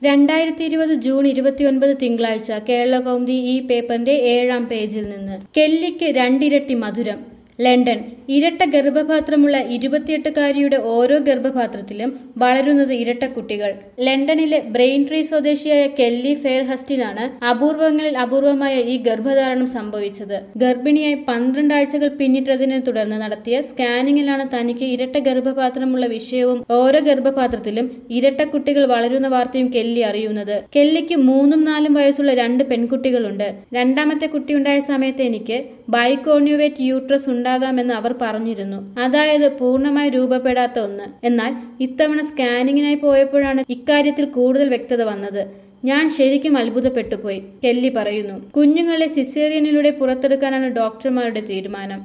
രണ്ടായിരത്തി ഇരുപത് ജൂൺ ഇരുപത്തിയൊൻപത് തിങ്കളാഴ്ച കേരള കൗമുദി ഈ പേപ്പറിന്റെ ഏഴാം പേജിൽ നിന്ന് കെല്ലിക്ക് രണ്ടിരട്ടി മധുരം ലണ്ടൻ ഇരട്ട ഗർഭപാത്രമുള്ള ഇരുപത്തിയെട്ടുകാരിയുടെ ഓരോ ഗർഭപാത്രത്തിലും വളരുന്നത് ഇരട്ടക്കുട്ടികൾ ലണ്ടനിലെ ബ്രെയിൻ ട്രീ സ്വദേശിയായ കെല്ലി ഫെയർഹസ്റ്റിനാണ് അപൂർവങ്ങളിൽ അപൂർവമായ ഈ ഗർഭധാരണം സംഭവിച്ചത് ഗർഭിണിയായി പന്ത്രണ്ട് ആഴ്ചകൾ പിന്നിട്ടതിനെ തുടർന്ന് നടത്തിയ സ്കാനിങ്ങിലാണ് തനിക്ക് ഇരട്ട ഗർഭപാത്രമുള്ള വിഷയവും ഓരോ ഗർഭപാത്രത്തിലും ഇരട്ടക്കുട്ടികൾ വളരുന്ന വാർത്തയും കെല്ലി അറിയുന്നത് കെല്ലിക്ക് മൂന്നും നാലും വയസ്സുള്ള രണ്ട് പെൺകുട്ടികളുണ്ട് രണ്ടാമത്തെ കുട്ടിയുണ്ടായ സമയത്ത് എനിക്ക് ബൈക്കോണ്യുവേറ്റ് യൂട്രസ് ഉണ്ടാകാമെന്ന് അവർ പറഞ്ഞിരുന്നു അതായത് പൂർണ്ണമായി രൂപപ്പെടാത്ത ഒന്ന് എന്നാൽ ഇത്തവണ സ്കാനിങ്ങിനായി പോയപ്പോഴാണ് ഇക്കാര്യത്തിൽ കൂടുതൽ വ്യക്തത വന്നത് ഞാൻ ശരിക്കും അത്ഭുതപ്പെട്ടുപോയി കെല്ലി പറയുന്നു കുഞ്ഞുങ്ങളെ സിസേറിയനിലൂടെ പുറത്തെടുക്കാനാണ് ഡോക്ടർമാരുടെ തീരുമാനം